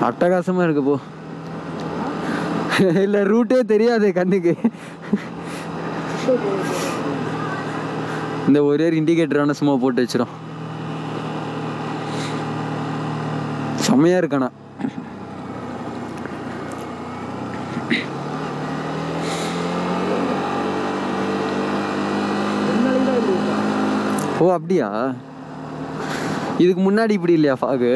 அட்டகாசமா இருக்கு போ இல்ல ரூட்டே தெரியாது கண்ணுக்கு இந்த ஒரே ஒரு இண்டிகேட்டரான சும்மா போட்டு வச்சிரும் செம்மையா இருக்கானா ஓ அப்படியா இதுக்கு முன்னாடி இப்படி இல்லையா ஃபாகு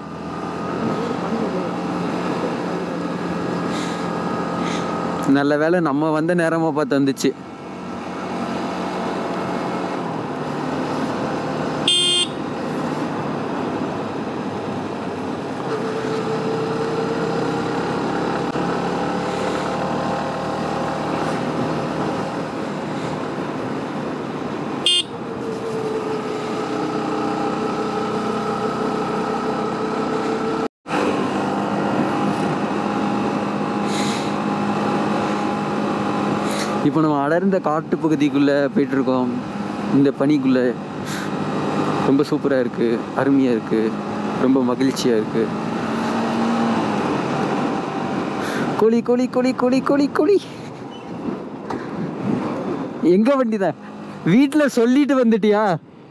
நல்ல வேளை நம்ம வந்த நேரமா பார்த்து வந்துச்சு இப்போ நம்ம அடர்ந்த காட்டு பகுதிக்குள்ளே போயிட்டு இருக்கோம் இந்த பனிக்குள்ளே ரொம்ப சூப்பராக இருக்குது அருமையாக இருக்குது ரொம்ப மகிழ்ச்சியாக இருக்குது கோழி கோழி கோழி கோழி கோழி கோழி எங்க வண்டி தான் வீட்டில் சொல்லிட்டு வந்துட்டியா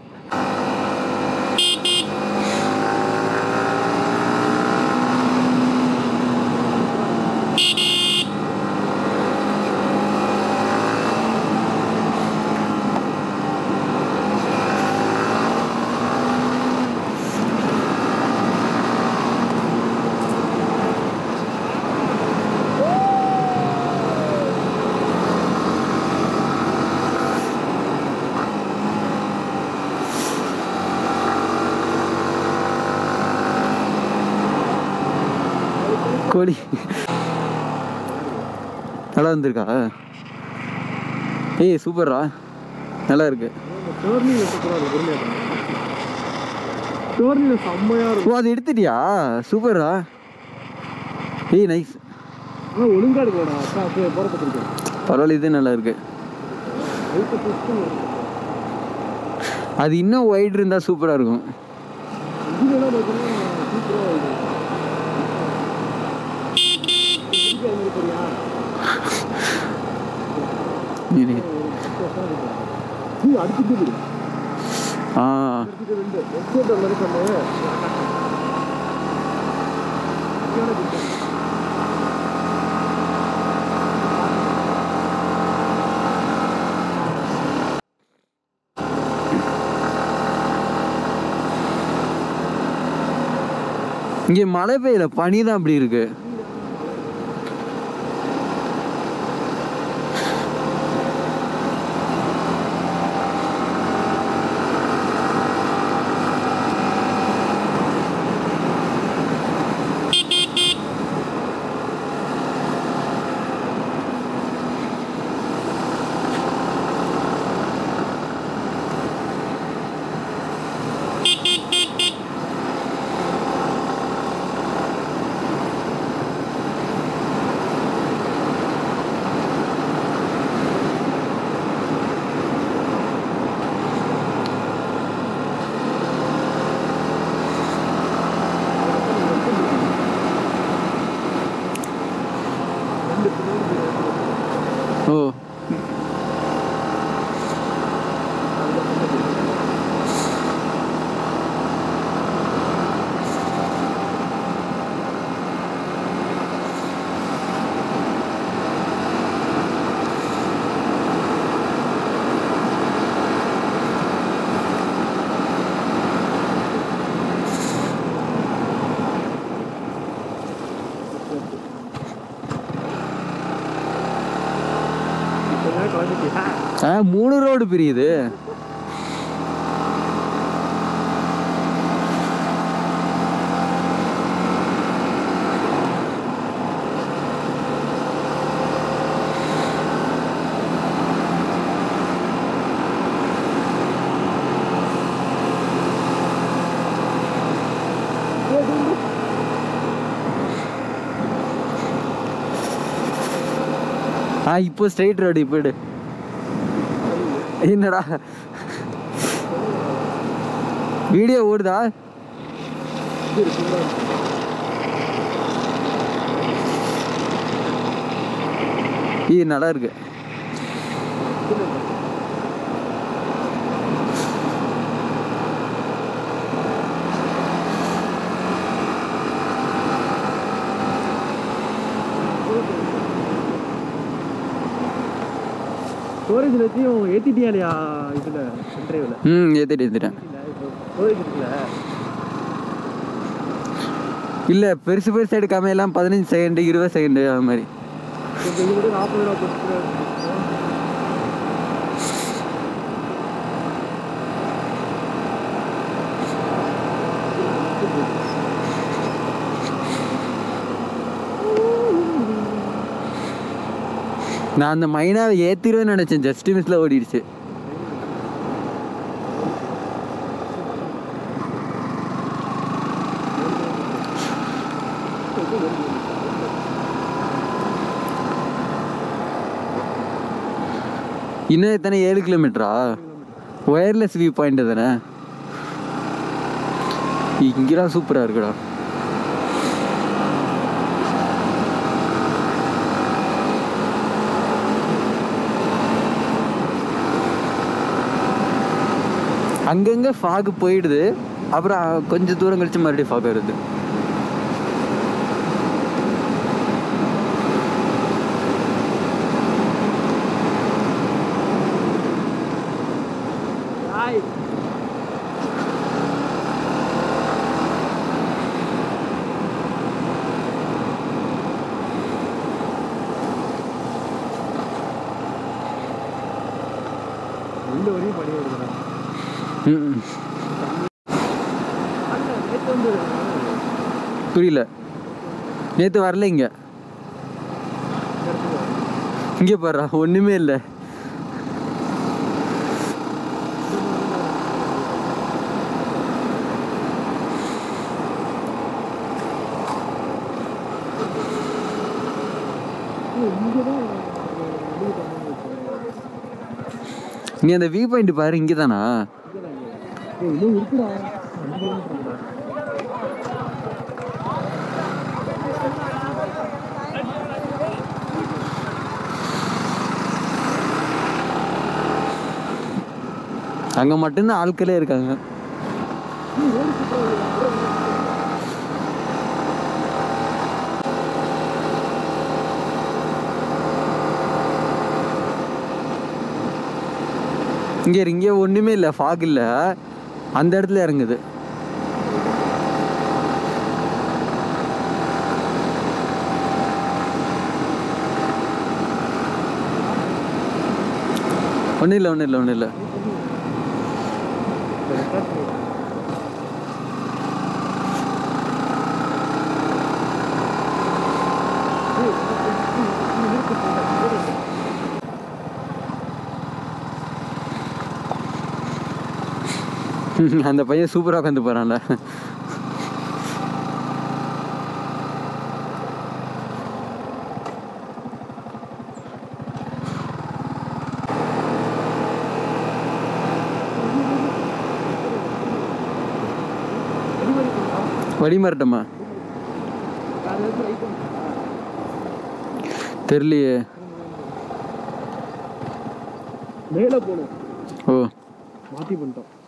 கோழி நல்லா வந்திருக்கா ஏய் சூப்பர்ரா நல்லா இருக்கு டோர்னியில் சூப்பராக இருக்கும் பொறுமையாக டோர்னியில் செம்மையாக இருக்கும் ஓ அது எடுத்துட்டியா சூப்பர்ரா ஏய் நைஸ் ஆனால் ஒழுங்காக இருக்கடா அக்கா அப்படியே போகிறத பிடிக்கும் பரவாயில்ல இது நல்லா இருக்கு லைட்டை புஷ்டு அது இன்னும் ஒயிட் இருந்தால் சூப்பராக இருக்கும் இன்ஜினெல்லாம் பார்த்தீங்கன்னா சூப்பராக இருக்கும் இங்கே அது மாதிரி போறியா இரு. நீ அடிச்சுட்டு போயிடு ஆ அடிச்சுட்டு ரெண்டு எக்ஸோட் மாதிரி சொன்னேன் இங்கே மழை பெய்யல பனி தான் அப்படி இருக்கு ஓ கிளம்பிட்டியா ஆ மூணு ரோடு பிரியுது ஆ இப்போ ஸ்ட்ரைட் ரோடு போயிடு என்னடா வீடியோ ஓடுதா இது நல்லா இருக்கு ஸ்டோரேஜ் வச்சும் ஏற்றிட்டியா இல்லையா இதில் டிரைவில் ம் ஏற்றிட்டு ஏற்றிட்டேன் இப்போ ஸ்டோரேஜ் இருக்குல்ல இல்லை பெருசு பெருசு எடுக்காம எல்லாம் பதினஞ்சு செகண்டு இருபது செகண்டு அது மாதிரி கொஞ்சம் இது கூட நாற்பது ரூபா கொடுத்து நான் அந்த மைனாவை ஏற்றிடுவேன்னு நினச்சேன் ஜஸ்ட் மிஸ்ல ஓடிடுச்சு இன்னும் எத்தனை ஏழு கிலோமீட்டரா ஒயர்லெஸ் வியூ பாயிண்ட் தானே இங்கெல்லாம் சூப்பராக இருக்குடா அங்கங்கே ஃபாகு போயிடுது அப்புறம் கொஞ்சம் தூரம் கழிச்சு மறுபடியும் ஃபாக் வருது ஹாய் உள்ள வரையும் படி வருதுடா ம் நேற்று வந்து புரியல நேற்று வரல இங்கே இங்கே பாரு ஒன்றுமே இல்லை இங்கே தான் வெளியே பண்ணி வச்சேன் நீ அந்த வியூ பாயிண்ட் பாரு இங்கே தானா ஏய், இன்னும் இருக்குடா அஞ்சு கிலோமீட்டர் இருக்குடா அங்கே மட்டும்தான் ஆட்களே இருக்காங்க இங்கே இங்கே ஒன்றுமே இல்லை ஃபாக் இல்லை அந்த இடத்துல இறங்குது ஒன்றும் இல்லை ஒன்றும் இல்லை ஒன்றும் இல்லை அந்த பையன் சூப்பராக உட்காந்து போகிறான்ல வழி மாறட்டமா தெரியலையே மேலே போகணும் ஓ மாற்றி பண்ணிட்டோம்